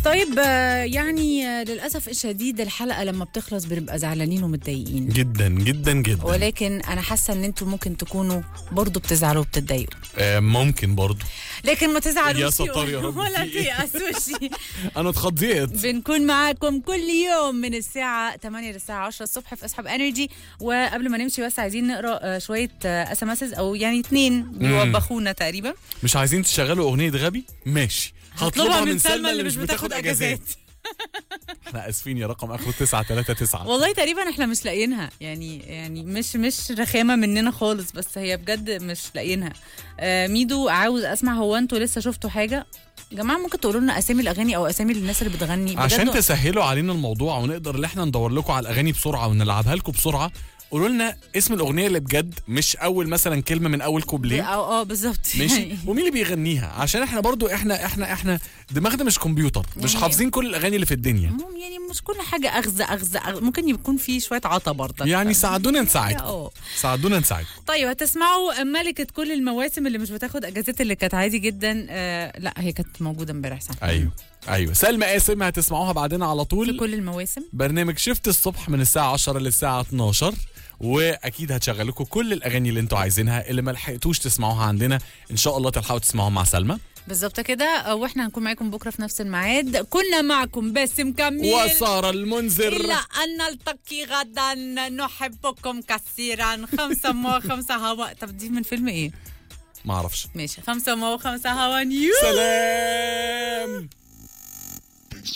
طيب آه، يعني آه، للاسف الشديد الحلقه لما بتخلص بنبقى زعلانين ومتضايقين جدا جدا جدا ولكن انا حاسه ان انتوا ممكن تكونوا برضو بتزعلوا وبتتضايقوا آه ممكن برضو لكن ما تزعلوش يا ستار يا رب، ولا في إيه؟ تيأسوش انا اتخضيت بنكون معاكم كل يوم من الساعة 8 للساعة 10 الصبح في اسحب انرجي وقبل ما نمشي بس عايزين نقرا آه، شوية اس ام او يعني اتنين بيوبخونا تقريبا مش عايزين تشغلوا اغنيه غبي ماشي هطلبها من سلمى اللي مش بتاخد اجازات احنا اسفين يا رقم اخره 939 والله تقريبا احنا مش لاقيينها يعني يعني مش مش رخامه مننا خالص بس هي بجد مش لاقيينها آه ميدو عاوز اسمع هو انتوا لسه شفتوا حاجه جماعه ممكن تقولوا لنا اسامي الاغاني او اسامي الناس اللي بتغني بجد عشان تسهلوا علينا الموضوع ونقدر ان احنا ندور لكم على الاغاني بسرعه ونلعبها لكم بسرعه قولوا لنا اسم الاغنيه اللي بجد مش اول مثلا كلمه من اول كوبليه اه اه بالظبط ماشي ومين اللي بيغنيها عشان احنا برضو احنا احنا احنا دماغنا مش كمبيوتر مش يعني- حافظين كل الاغاني اللي في الدنيا مم، يعني مش كل حاجه اغزى اغزى, أغزى. ممكن يكون في شويه عطا برضه يعني ساعدونا نساعدكم اه ساعدونا نساعدكم طيب هتسمعوا ملكة كل المواسم اللي مش بتاخد اجازات اللي كانت عادي جدا آه لا هي كانت موجودة امبارح صح ايوه ايوه سلمى قاسم هتسمعوها بعدين على في طول كل المواسم برنامج شفت الصبح من الساعه 10 للساعه 12 واكيد هتشغل لكم كل الاغاني اللي انتوا عايزينها اللي ما لحقتوش تسمعوها عندنا ان شاء الله تلحقوا تسمعوها مع سلمى بالظبط كده آه، واحنا هنكون معاكم بكره في نفس الميعاد كنا معكم باسم كميل وساره المنذر إلى أن نلتقي غدا نحبكم كثيرا خمسة مو خمسة هوا طب دي من فيلم إيه؟ ما اعرفش ماشي خمسة مو خمسة هوا نيو سلام